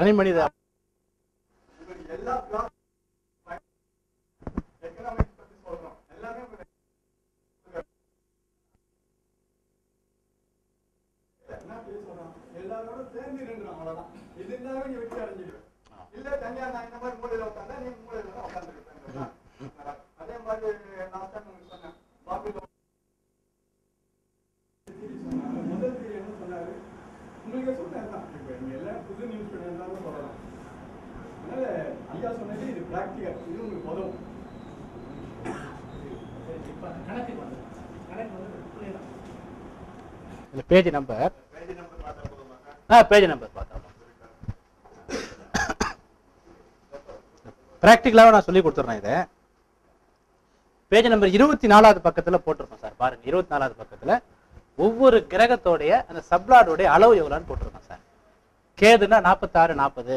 தனி மனித எல்லா எக்கனாமிக்ஸ் பத்தி சொல்றோம் எல்லாமே உங்களுக்கு என்ன பேசுறோம் எல்லாரோட சேர்ந்து நின்றோம் அவ்வளவுதான் இது இருந்தாவே நீ வெற்றி அடைஞ்சிடுவேன் இல்ல தனியா நான் இந்த மாதிரி மூலையில உட்காந்தா நீ மூலையில தான் உட்காந்துருப்பேன் அதே மாதிரி லாஸ்ட் டைம் உங்களுக்கு சொன்னேன் பாபிலோ முதல் theory என்ன சொன்னாரு உங்களுக்கு சொன்னேன் தான் இப்ப நீங்க எல்லாம் புது நியூஸ் எல்லாரும் சொல்லலாம் அதனால ஐயா சொன்னது இது பிராக்டிகல் இது உங்களுக்கு உதவும் கணக்கு வந்து கணக்கு வந்து clear ஆ. இந்த பேஜ் நம்பர் பேஜ் நம்பர் பார்த்தா போதுமாக்கா ஆ பேஜ் நம்பர் பார்த்தோம் ப்ராக்டிக்கலாக நான் சொல்லி கொடுத்துட்றேன் இதை பேஜ் நம்பர் இருபத்தி நாலாவது பக்கத்தில் போட்டிருக்கோம் சார் பாருங்க இருபத்தி நாலாவது பக்கத்தில் ஒவ்வொரு கிரகத்தோடைய அந்த சப்ளாடோடைய அளவு எவ்வளோன்னு போட்டிருக்கோம் சார் கேதுன்னா நாற்பத்தாறு நாற்பது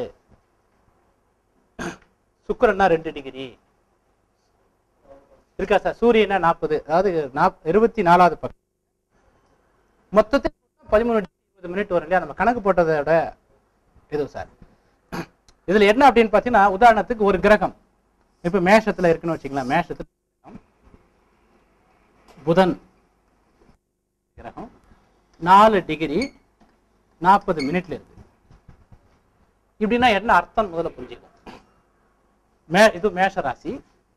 சுக்கிரன்னா ரெண்டு டிகிரி இருக்கா சார் சூரியனா நாற்பது அதாவது நாப் இருபத்தி நாலாவது பக்கம் மொத்தத்தில் பதிமூணு இருபது மினிட் வரும் இல்லையா நம்ம கணக்கு போட்டதோட இது சார் இதுல என்ன அப்படின்னு பார்த்தீங்கன்னா உதாரணத்துக்கு ஒரு கிரகம் இப்போ மேஷத்துல இருக்குன்னு வச்சுக்கலாம் மேஷத்துல கிரகம். புதன் கிரகம் நாலு டிகிரி நாற்பது மினிட்ல இருக்கு இப்படின்னா என்ன அர்த்தம் முதல்ல புரிஞ்சுக்கும் மே இது மேஷ ராசி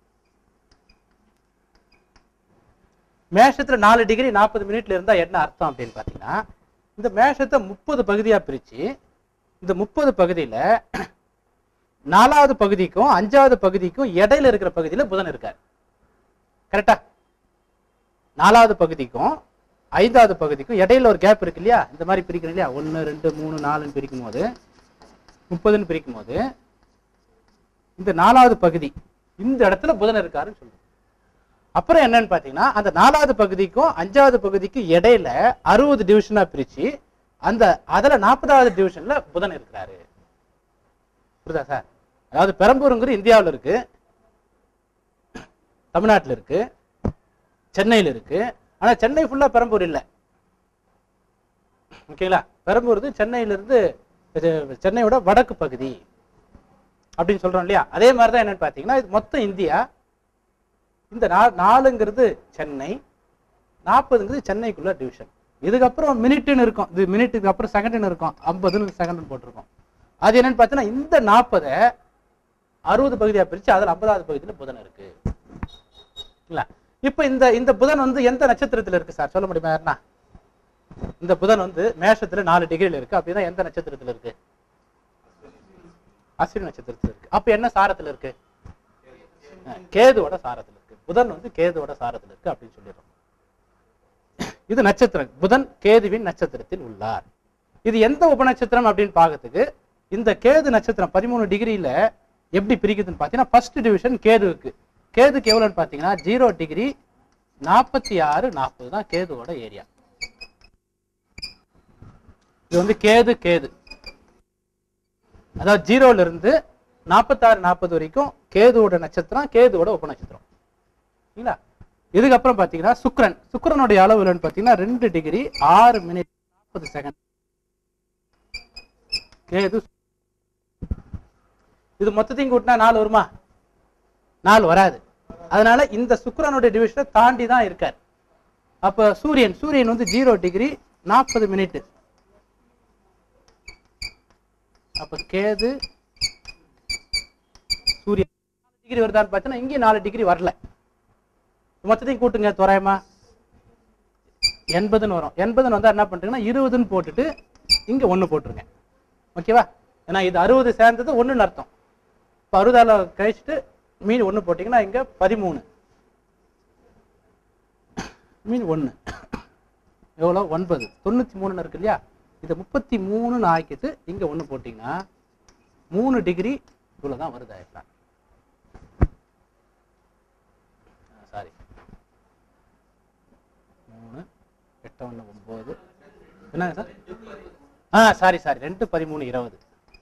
மேஷத்துல நாலு டிகிரி நாற்பது மினிட்ல இருந்தா என்ன அர்த்தம் அப்படின்னு பார்த்தீங்கன்னா இந்த மேஷத்தை முப்பது பகுதியா பிரிச்சு இந்த முப்பது பகுதியில நாலாவது பகுதிக்கும் அஞ்சாவது பகுதிக்கும் இடையில இருக்கிற பகுதியில புதன் இருக்கார் கரெக்டா நாலாவது பகுதிக்கும் ஐந்தாவது பகுதிக்கும் இடையில ஒரு கேப் இருக்கு இல்லையா இந்த மாதிரி பிரிக்கிறோம் இல்லையா ஒன்று ரெண்டு மூணு நாலுன்னு பிரிக்கும் போது முப்பதுன்னு பிரிக்கும் போது இந்த நாலாவது பகுதி இந்த இடத்துல புதன் இருக்காருன்னு சொல்லுவோம் அப்புறம் என்னன்னு பார்த்தீங்கன்னா அந்த நாலாவது பகுதிக்கும் அஞ்சாவது பகுதிக்கும் இடையில அறுபது டிவிஷனா பிரிச்சு அந்த அதுல நாற்பதாவது டிவிஷன்ல புதன் இருக்கிறாரு புரியுதா சார் அதாவது பெரம்பூருங்கிறது இந்தியாவில் இருக்கு தமிழ்நாட்டில் இருக்கு சென்னையில் இருக்கு ஆனா சென்னை ஃபுல்லா பெரம்பூர் இல்லை ஓகேங்களா பெரம்பூர் வந்து சென்னையிலிருந்து இது சென்னையோட வடக்கு பகுதி அப்படின்னு சொல்றோம் இல்லையா அதே மாதிரி தான் என்னன்னு பார்த்தீங்கன்னா இது மொத்தம் இந்தியா இந்த நா- நாலுங்கிறது சென்னை நாற்பதுங்கிறது சென்னைக்குள்ள டிவிஷன் இதுக்கப்புறம் மினிட்னு இருக்கும் இது மினிட்டுக்கு அப்புறம் செகண்ட்னு இருக்கும் ஐம்பதுன்னு செகண்ட்னு போட்டிருக்கோம் அது என்னன்னு பார்த்தீங்கன்னா இந்த நாற்பதை அறுபது பகுதியா பிரிச்சு அதுல ஐம்பதாவது பகுதியில புதன் இருக்கு இல்ல இப்போ இந்த இந்த புதன் வந்து எந்த நட்சத்திரத்துல இருக்கு சார் சொல்ல முடியுமா யாருன்னா இந்த புதன் வந்து மேஷத்துல நாலு டிகிரில இருக்கு அப்படின்னா எந்த நட்சத்திரத்துல இருக்கு அஸ்வினி நட்சத்திரத்துல இருக்கு அப்ப என்ன சாரத்துல இருக்கு அஹ், கேதுவோட சாரத்துல இருக்கு புதன் வந்து கேதுவோட சாரத்துல இருக்கு அப்படின்னு சொல்லிடுறோம் இது நட்சத்திரம் புதன் கேதுவின் நட்சத்திரத்தில் உள்ளார் இது எந்த உபநட்சத்திரம் அப்படின்னு பார்க்கறதுக்கு இந்த கேது நட்சத்திரம் பதிமூணு டிகிரியில எப்படி பிரிக்குதுன்னு பார்த்தீங்கன்னா ஃபர்ஸ்ட் டிவிஷன் கேதுவுக்கு கேதுக்கு எவ்வளோன்னு பார்த்தீங்கன்னா ஜீரோ டிகிரி நாற்பத்தி ஆறு நாற்பது தான் கேதுவோட ஏரியா இது வந்து கேது கேது அதாவது ஜீரோல இருந்து நாற்பத்தாறு நாற்பது வரைக்கும் கேதுவோட நட்சத்திரம் கேதுவோட உபநட்சத்திரம் சரிங்களா இதுக்கப்புறம் பார்த்தீங்கன்னா சுக்கிரன் சுக்கிரனுடைய அளவு என்னன்னு பார்த்தீங்கன்னா ரெண்டு டிகிரி ஆறு மினிட் நாற்பது செகண்ட் கேது இது மொத்தத்தையும் கூட்டினா நாலு வருமா நாலு வராது அதனால இந்த சுக்கிரனுடைய டிவிஷனை தாண்டி தான் இருக்கார் அப்ப சூரியன் சூரியன் வந்து ஜீரோ டிகிரி நாற்பது மினிட் அப்ப கேது சூரியன் டிகிரி வருதான்னு பார்த்தீங்கன்னா இங்கேயும் நாலு டிகிரி வரல மொத்தத்தையும் கூட்டுங்க தோராயமா எண்பதுன்னு வரும் எண்பதுன்னு வந்தா என்ன பண்றீங்கன்னா இருபதுன்னு போட்டுட்டு இங்க ஒண்ணு போட்டுருங்க ஓகேவா ஏன்னா இது அறுபது சேர்ந்தது ஒண்ணுன்னு அர்த்தம் இப்போ அறுபதால கழிச்சுட்டு மீன் ஒண்ணு போட்டீங்கன்னா இங்க பதிமூணு மீன் ஒண்ணு எவ்வளோ ஒன்பது தொண்ணூத்தி மூணுன்னு இருக்கு இல்லையா இதை முப்பத்தி மூணுன்னு ஆக்கிட்டு இங்க ஒண்ணு போட்டீங்கன்னா மூணு டிகிரி இவ்வளவுதான் வருது ஆயிரலாம் சாரி மூணு எட்டு ஒன்று ஒம்பது என்னங்க சார் ஆ சாரி சாரி ரெண்டு பதிமூணு இருபது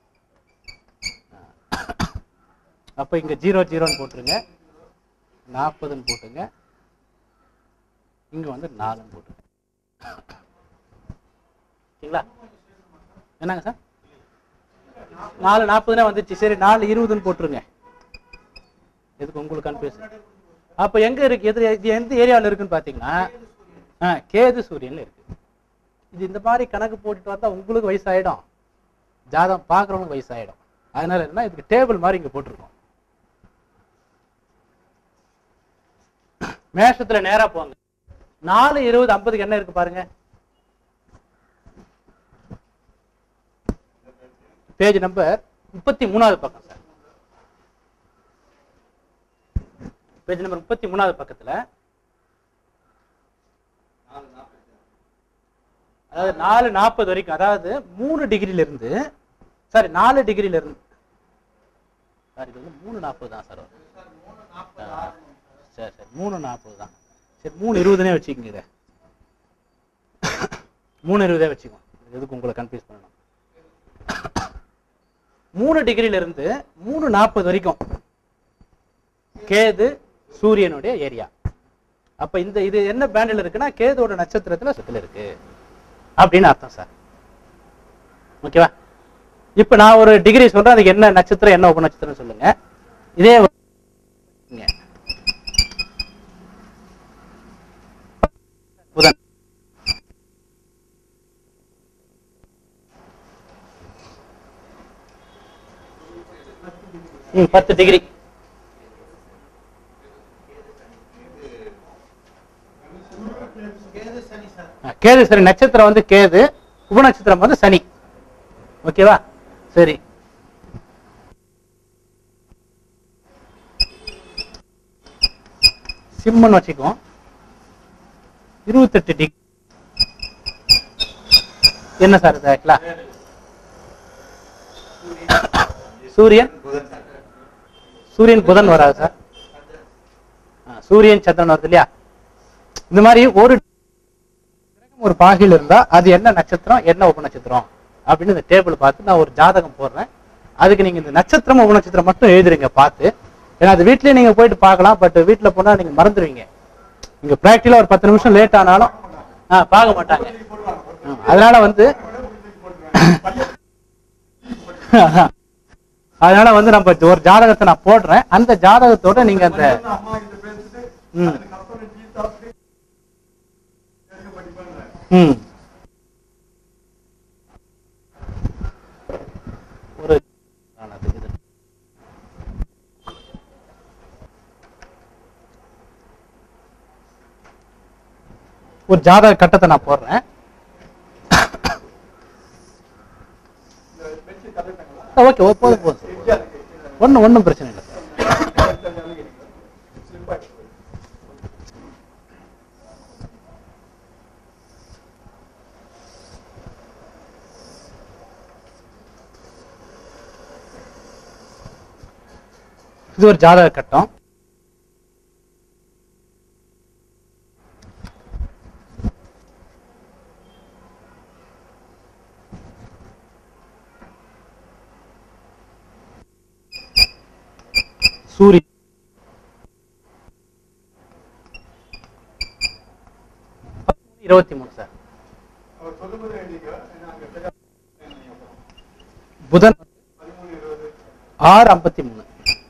அப்போ இங்கே ஜீரோ ஜீரோன்னு போட்டுருங்க நாற்பதுன்னு போட்டுங்க இங்கே வந்து நாலுன்னு போட்டுருங்க ஓகேங்களா என்னங்க சார் நாலு நாற்பதுனா வந்துச்சு சரி நாலு இருபதுன்னு போட்டுருங்க எதுக்கு உங்களுக்கு கன்ஃபியூஷன் அப்போ எங்க இருக்கு எது இது எந்த ஏரியாவில் இருக்குன்னு பார்த்தீங்கன்னா ஆ கேது சூரியன்ல இருக்கு இது இந்த மாதிரி கணக்கு போட்டுட்டு வந்தா உங்களுக்கு வயசாயிடும் ஜாதகம் பார்க்குறவங்களுக்கு வயசாயிடும் அதனால என்ன இதுக்கு டேபிள் மாதிரி இங்க போட்டிருக்கோம் மேஷத்துல நேரா போங்க நாலு இருபது ஐம்பதுக்கு என்ன இருக்கு பாருங்க பேஜ் நம்பர் முப்பத்தி மூணாவது பக்கம் சார் பேஜ் நம்பர் முப்பத்தி மூணாவது பக்கத்துல அதாவது நாலு நாற்பது வரைக்கும் அதாவது மூணு டிகிரில இருந்து சாரி நாலு டிகிரில இருந்து சாரி இது வந்து மூணு நாற்பது தான் சார் வரும். ஆ, சரி சரி மூணு நாற்பது தான் சரி மூணு இருபதுனே வச்சுக்கோங்க இதை மூணு இருபதே வச்சுக்கோங்க எதுக்கு உங்களை கன்ஃபியூஸ் பண்ணணும் மூணு டிகிரில இருந்து மூணு நாற்பது வரைக்கும் கேது சூரியனுடைய ஏரியா அப்ப இந்த இது என்ன பேண்டில் இருக்குன்னா கேதுவோட நட்சத்திரத்துல சுத்துல இருக்கு அப்படின்னு அர்த்தம் சார் ஓகேவா இப்ப நான் ஒரு டிகிரி சொல்றேன் அதுக்கு என்ன நட்சத்திரம் என்ன உப நட்சத்திரம் சொல்லுங்க இதே வ- இங்க. புதன் ம், பத்து டிகிரி ஆ, கேது சரி நட்சத்திரம் வந்து கேது உப நட்சத்திரம் வந்து சனி ஓகேவா சரி சிம்மன் வச்சுக்குவோம் இருபத்தெட்டு டிகிரி என்ன சார் இது ஆக்சுவலா சூரியன் சூரியன் புதன் வராது சார் ஆ, சூரியன் சந்திரன் வருது இல்லையா இந்த மாதிரி ஒரு கிரகம் ஒரு பாகையில் இருந்தா அது என்ன நட்சத்திரம் என்ன உப நட்சத்திரம் அப்படின்னு இந்த டேபிள் பார்த்து நான் ஒரு ஜாதகம் போடுறேன் அதுக்கு நீங்க இந்த நட்சத்திரம் உப நட்சத்திரம் மட்டும் எழுதுறீங்க பார்த்து ஏன்னா அது வீட்லயே நீங்க போயிட்டு பார்க்கலாம் பட் வீட்ல போனா நீங்க மறந்துடுவீங்க நீங்க பிராக்டிகலா ஒரு பத்து நிமிஷம் லேட் ஆனாலும் ஆ, பார்க்க மாட்டாங்க ம், அதனால வந்து அதனால வந்து நம்ம ஒரு ஜாதகத்தை நான் போடுறேன் அந்த ஜாதகத்தோட நீங்க அந்த அம்மா கிட்ட பேசிட்டு ம். அதுக்கப்புறம் டீ சாப்பிட்டு எனக்கு படிப்பேன் ம் ஒரு ஆனது இது. ஒரு ஜாதக கட்டத்தை நான் போடுறேன் இந்த பெஞ்சு தலைட்டாங்களா ஓகே போதும் போதும் எம்ஜிஆர் இருக்கு ஒன்றும் ஒன்றும் பிரச்சனை இல்லை சார் ஸ்லிப் ஆயிடுச்சு இது ஒரு ஜாதக கட்டம் சூரிய இருபத்தி மூணு சார் அவர் சொல்லும்போது எழுதிக்க ஏன்னா அங்க சரியா புதன் பதிமூணு இருபது ஆறு ஐம்பத்தி மூணு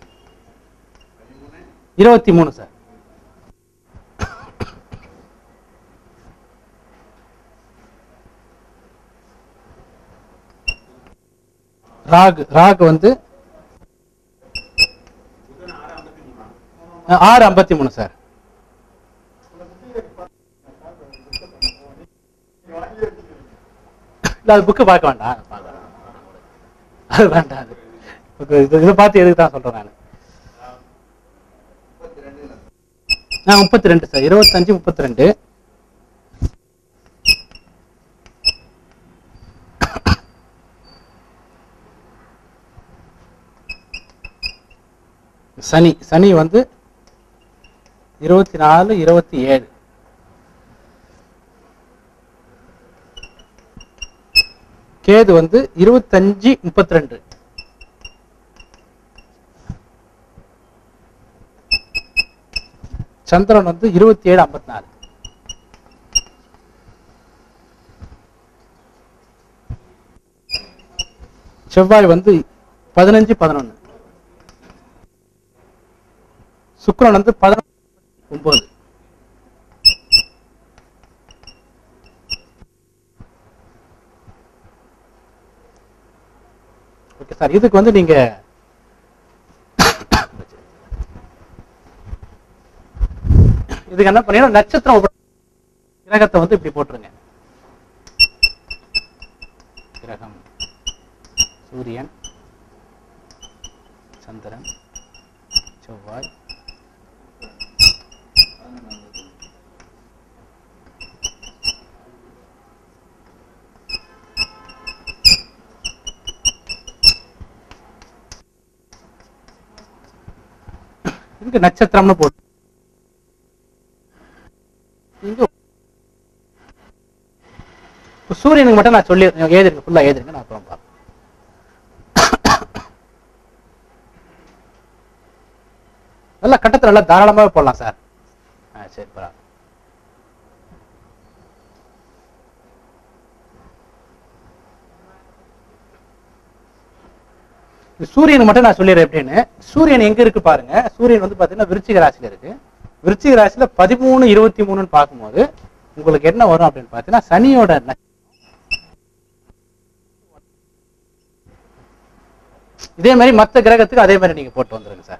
இருபத்தி மூணு சார் ராகு ராகு வந்து அஹ், ஆறு ஐம்பத்தி மூணு சார் இல்ல அது புக்கு பார்க்க வேண்டாம் அது பார்க்க வேண்டாம். அது வேண்டாம் அது Okay, இது இதை பார்த்து எதுக்கு தான் சொல்றேன் நான் நான் முப்பத்தி ரெண்டு சார் இருபத்தஞ்சு முப்பத்தி ரெண்டு சனி சனி வந்து இருபத்தி நாலு இருபத்தி ஏழு கேது வந்து இருபத்தஞ்சு முப்பத்தி ரெண்டு சந்திரன் வந்து இருபத்தி ஏழு ஐம்பத்தி நாலு செவ்வாய் வந்து பதினஞ்சு பதினொன்னு சுக்கிரன் வந்து பதினொன்று ஒன்பது ஓகே சார் இதுக்கு வந்து நீங்க இதுக்கு என்ன பண்ணீங்கன்னா நட்சத்திரம் உப- கிரகத்தை வந்து இப்படி போட்டுருங்க கிரகம் சூரியன் சந்திரன் செவ்வாய் இதுக்கு நட்சத்திரம்னு போட்டு இங்க இப்ப சூரியனுக்கு மட்டும் நான் சொல்லி எழுதிருங்க ஃபுல்லா எழுதிருங்க நான் அப்புறம் பார்ப்பேன் நல்லா கட்டத்தில் நல்லா தாராளமாவே போடலாம் சார் ஆ சரி பரவாயில்ல இந்த சூரியனுக்கு மட்டும் நான் சொல்லிடுறேன் எப்படின்னு சூரியன் எங்க இருக்கு பாருங்க சூரியன் வந்து பாத்தீங்கன்னா விருச்சிக ராசியில இருக்கு விருச்சிக ராசியில பதிமூணு இருபத்தி மூணுன்னு பார்க்கும்போது உங்களுக்கு என்ன வரும் அப்படின்னு பாத்தீங்கன்னா சனியோட நட்ச- இதே மாதிரி மத்த கிரகத்துக்கு அதே மாதிரி நீங்க போட்டு வந்துருங்க சார்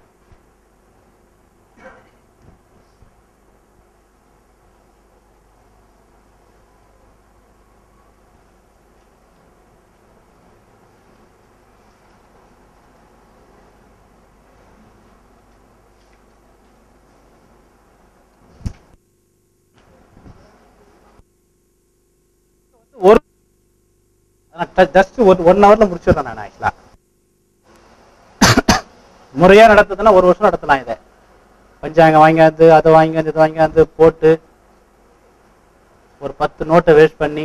ஒரு ஜஸ்ட் ஒரு ஒன் ஹவர்ல முடிச்சிடுறேன் நான் ஆக்சுவலா முறையா நடத்துதுன்னா ஒரு வருஷம் நடத்தலாம் இதை பஞ்சாங்கம் வாங்கியாந்து அதை வாங்கியாந்து இதை வாங்கியாந்து போட்டு ஒரு பத்து நோட்டை வேஸ்ட் பண்ணி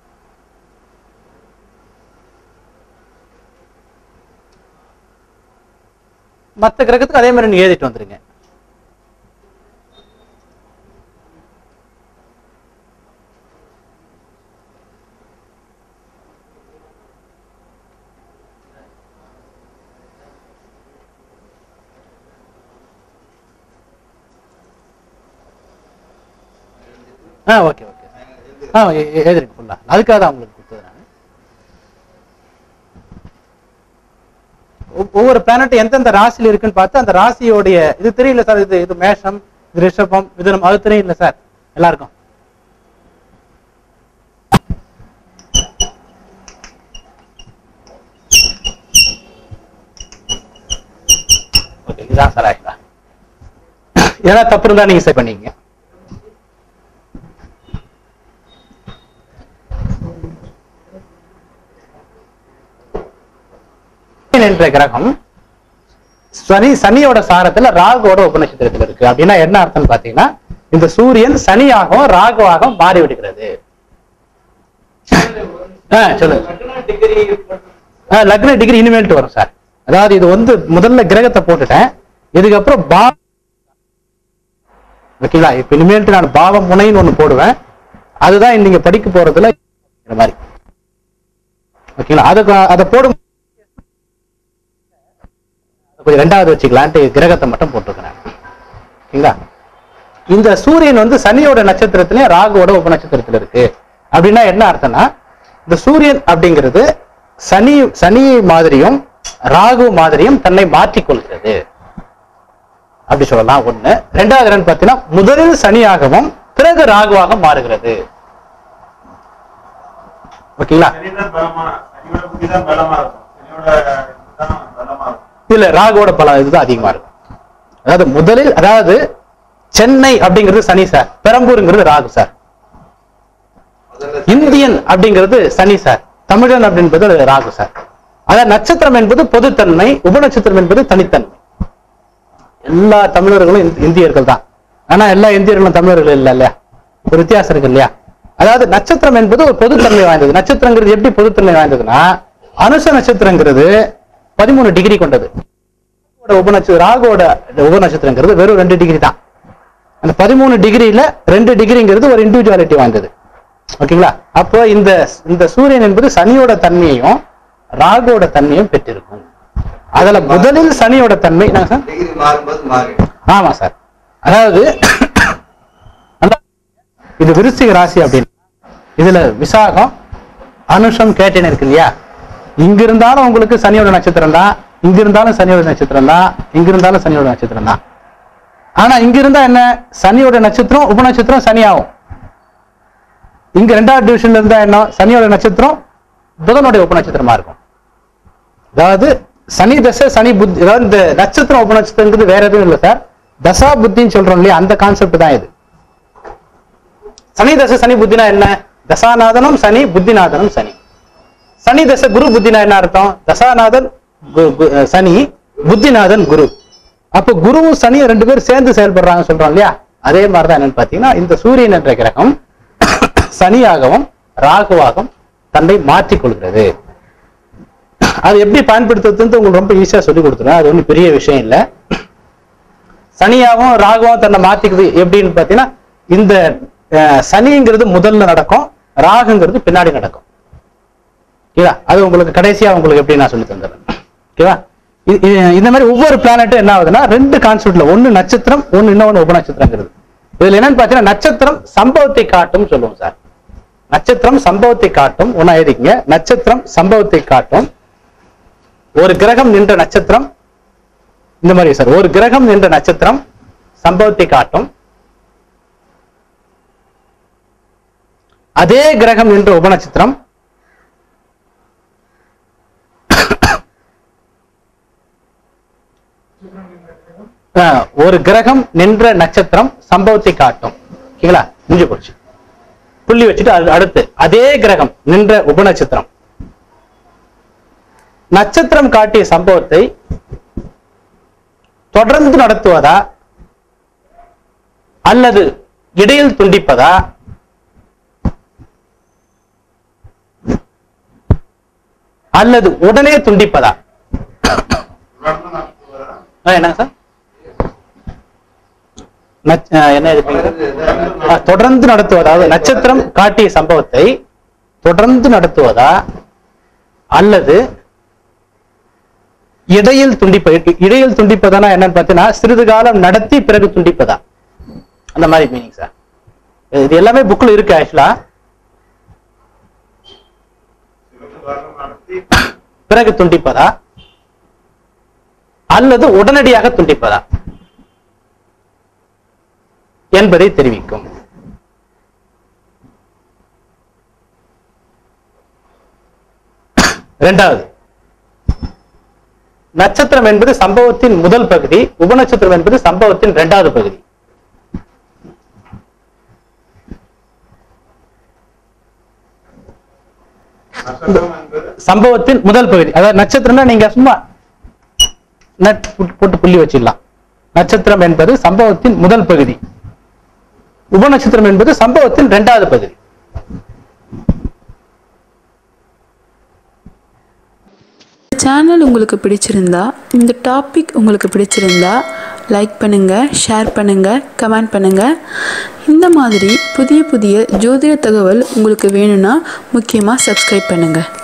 மத்த கிரகத்துக்கு அதே மாதிரி நீங்க எழுதிட்டு வந்துருங்க ஆ ஓகே ஓகே ஆ எ- எ- எழுதிருங்க ஃபுல்லா அதுக்காக தான் உங்களுக்கு கொடுத்தது நான் ஒவ்வொரு பிளானட் எந்தெந்த ராசியில் இருக்குன்னு பார்த்து அந்த ராசியோடைய இது தெரியல சார் இது இது மேஷம் இது ரிஷபம் மிதுனம் அது தெரியல சார் எல்லாருக்கும் ஓகே இதுதான் சார் ஆக்சுவலா ஏதாவது தப்பு இருந்தா நீங்க சரி பண்ணிக்கங்க சூரியன் என்ற கிரகம் சனி சனியோட சாரத்துல ராகுவோட உபநட்சத்திரத்துல இருக்கு அப்படின்னா என்ன அர்த்தம்னு பாத்தீங்கன்னா இந்த சூரியன் சனியாகவும் ராகுவாகவும் மாறி விடுகிறது ஆ, சொல்லுங்க ஆ, லக்ன டிகிரி இனிமேல்ட்டு வரும் சார் அதாவது இது வந்து முதல்ல கிரகத்தை போட்டுட்டேன் இதுக்கப்புறம் பா ஓகேங்களா இப்ப இனிமேல்ட்டு நான் பாவ முனைன்னு ஒண்ணு போடுவேன் அதுதான் நீங்க படிக்க போறதுல இந்த மாதிரி ஓகேங்களா அதுக்கு அதை போடும் கொஞ்சம் ரெண்டாவது வச்சுக்கலான்ட்டு கிரகத்தை மட்டும் போட்டிருக்கிறேன் ஓகேங்களா இந்த சூரியன் வந்து சனியோட நட்சத்திரத்திலே ராகுவோட உப நட்சத்திரத்துல இருக்கு அப்படின்னா என்ன அர்த்தம்னா இந்த சூரியன் அப்படிங்கிறது சனி சனி மாதிரியும் ராகு மாதிரியும் தன்னை மாற்றிக் கொள்கிறது அப்படி சொல்லலாம் ஒண்ணு ரெண்டாவது என்னன்னு பார்த்தீங்கன்னா முதலில் சனியாகவும் பிறகு ராகுவாக மாறுகிறது ஓகேங்களா சனிதான் பலமா சனியோட புத்தி தான் பலமா இருக்கும் சனியோட இதுதான் பலமா இருக்கும் இல்ல ராகுவோட பலம் இதுதான் அதிகமா இருக்கும் அதாவது முதலில் அதாவது சென்னை அப்படிங்கிறது சனி சார் பெரம்பூருங்கிறது ராகு சார் இந்தியன் அப்படிங்கிறது சனி சார் தமிழன் அப்படின்றது ராகு சார் அதாவது நட்சத்திரம் என்பது பொதுத்தன்மை உபநட்சத்திரம் என்பது தனித்தன்மை எல்லா தமிழர்களும் இந்~ இந்தியர்கள் தான் ஆனா எல்லா இந்தியர்களும் தமிழர்கள் இல்ல இல்லையா ஒரு வித்தியாசம் இருக்கு இல்லையா அதாவது நட்சத்திரம் என்பது ஒரு பொதுத்தன்மை வாய்ந்தது நட்சத்திரங்கிறது எப்படி பொதுத்தன்மை வாய்ந்ததுன்னா அனுச நட்சத்திரங்கிறது பதிமூணு டிகிரி கொண்டது ராகுவோட உபநட்ச ராகுவோட உபநட்சத்திரங்கிறது வெறும் ரெண்டு டிகிரி தான் அந்த பதிமூணு டிகிரியில ரெண்டு டிகிரிங்கிறது ஒரு இண்டிவிஜுவாலிட்டி வாய்ந்தது ஓகேங்களா அப்போ இந்த இந்த சூரியன் என்பது சனியோட தன்மையையும் ராகுவோட தன்மையும் பெற்றிருக்கும் அதுல முதலில் சனியோட தன்மை என்ன சார் டிகிரி மாறும்போது மாறி ஆமா சார் அதாவது நல்லா- இது விருச்சிக ராசி அப்படின்னு இதுல விசாகம் அனுஷம் கேட்டேன் இருக்கு இல்லையா இங்க இருந்தாலும் உங்களுக்கு சனியோட நட்சத்திரம் தான் இங்க இருந்தாலும் சனியோட நட்சத்திரம் தான் இங்க இருந்தாலும் சனியோட நட்சத்திரம் தான் ஆனா இங்க இருந்தா என்ன சனியோட நட்சத்திரம் உபநட்சத்திரம் சனி ஆகும் இங்க ரெண்டாவது டிவிஷன்ல இருந்தா என்ன சனியோட நட்சத்திரம் புதனுடைய உபநட்சத்திரமா இருக்கும் அதாவது சனி தசை சனி புத்தி அதாவது இந்த நட்சத்திரம் உபநட்சத்திரங்கிறது வேற எதுவும் இல்லை சார் தசா புத்தின்னு சொல்றோம் இல்லையா அந்த கான்செப்ட் தான் இது சனி தசை சனி புத்தினா என்ன தசாநாதனும் சனி புத்திநாதனும் சனி சனி தசை குரு புத்தினா என்ன அர்த்தம் தசாநாதன் கு- கு- அஹ் சனி புத்திநாதன் குரு அப்போ குருவும் சனியும் ரெண்டு பேரும் சேர்ந்து செயல்படுறாங்க சொல்றோம் இல்லையா அதே மாதிரிதான் என்னன்னு பாத்தீங்கன்னா இந்த சூரியன் என்ற கிரகம் சனியாகவும் ராகுவாகவும் தன்னை மாற்றிக் கொள்கிறது அது எப்படி பயன்படுத்துறதுன்னு உங்களுக்கு ரொம்ப ஈஸியா சொல்லி கொடுத்துருவேன் அது ஒன்றும் பெரிய விஷயம் இல்லை சனியாகவும் ராகுவும் தன்னை மாத்திக்குது எப்படின்னு பார்த்தீங்கன்னா இந்த அஹ், சனிங்கிறது முதல்ல நடக்கும் ராகுங்கிறது பின்னாடி நடக்கும் ஓகேவா அது உங்களுக்கு கடைசியா உங்களுக்கு எப்படி நான் சொல்லி தந்துடுறேன் ஓகேவா இது- இது- இந்த மாதிரி ஒவ்வொரு பிளானட்டும் என்ன ஆகுதுன்னா ரெண்டு கான்செப்ட்ல ஒன்னு நட்சத்திரம் ஒன்னு இன்னொன்னு உபநட்சத்திரங்கிறது இதுல என்னன்னு பார்த்தீங்கன்னா நட்சத்திரம் சம்பவத்தை காட்டும் சொல்லுவோம் சார் நட்சத்திரம் சம்பவத்தை காட்டும் ஒன்னா எழுதிக்கங்க நட்சத்திரம் சம்பவத்தை காட்டும் ஒரு கிரகம் நின்ற நட்சத்திரம் இந்த மாதிரி சார் ஒரு கிரகம் நின்ற நட்சத்திரம் சம்பவத்தை காட்டும் அதே கிரகம் நின்ற உபநட்சத்திரம் ஆஹ், ஒரு கிரகம் நின்ற நட்சத்திரம் சம்பவத்தை காட்டும் ஓகேங்களா முடிஞ்சு போச்சு புள்ளி வச்சுட்டு அது அடுத்து அதே கிரகம் நின்ற உபநட்சத்திரம் நட்சத்திரம் காட்டிய சம்பவத்தை தொடர்ந்து நடத்துவதா அல்லது இடையில் துண்டிப்பதா அல்லது உடனே துண்டிப்பதா தொடர்ந்து நடத்துவதா? ஆ, என்னங்க சார் நட்ச- ஆ, என்ன இருக்கு ஆ, தொடர்ந்து நடத்துவதா அதாவது நட்சத்திரம் காட்டிய சம்பவத்தை தொடர்ந்து நடத்துவதா அல்லது இடையில் துண்டிப்ப இ- இடையில் துண்டிப்பதானா என்னன்னு பார்த்தீங்கன்னா சிறிது காலம் நடத்தி பிறகு துண்டிப்பதா அந்த மாதிரி மீனிங் சார் இது எல்லாமே புக்ல இருக்கு ஆக்சுவலா சிறிது காலம் நடத்தி பிறகு துண்டிப்பதா அல்லது உடனடியாக துண்டிப்பதா என்பதை தெரிவிக்கும் இரண்டாவது நட்சத்திரம் என்பது சம்பவத்தின் முதல் பகுதி உபநட்சத்திரம் என்பது சம்பவத்தின் இரண்டாவது பகுதி நட்சத்திரம் என்பது சம்பவத்தின் முதல் பகுதி அதாவது நட்சத்திரம்னா நீங்க சும்மா நட் போட்டு- போட்டு புள்ளி வச்சிடலாம் நட்சத்திரம் என்பது சம்பவத்தின் முதல் பகுதி உபநட்சத்திரம் என்பது சம்பவத்தின் இரண்டாவது பகுதி சேனல் உங்களுக்கு பிடிச்சிருந்தா இந்த டாபிக் உங்களுக்கு பிடிச்சிருந்தா லைக் பண்ணுங்கள் ஷேர் பண்ணுங்கள் கமெண்ட் பண்ணுங்கள் இந்த மாதிரி புதிய புதிய ஜோதிட தகவல் உங்களுக்கு வேணும்னா முக்கியமாக சப்ஸ்கிரைப் பண்ணுங்கள்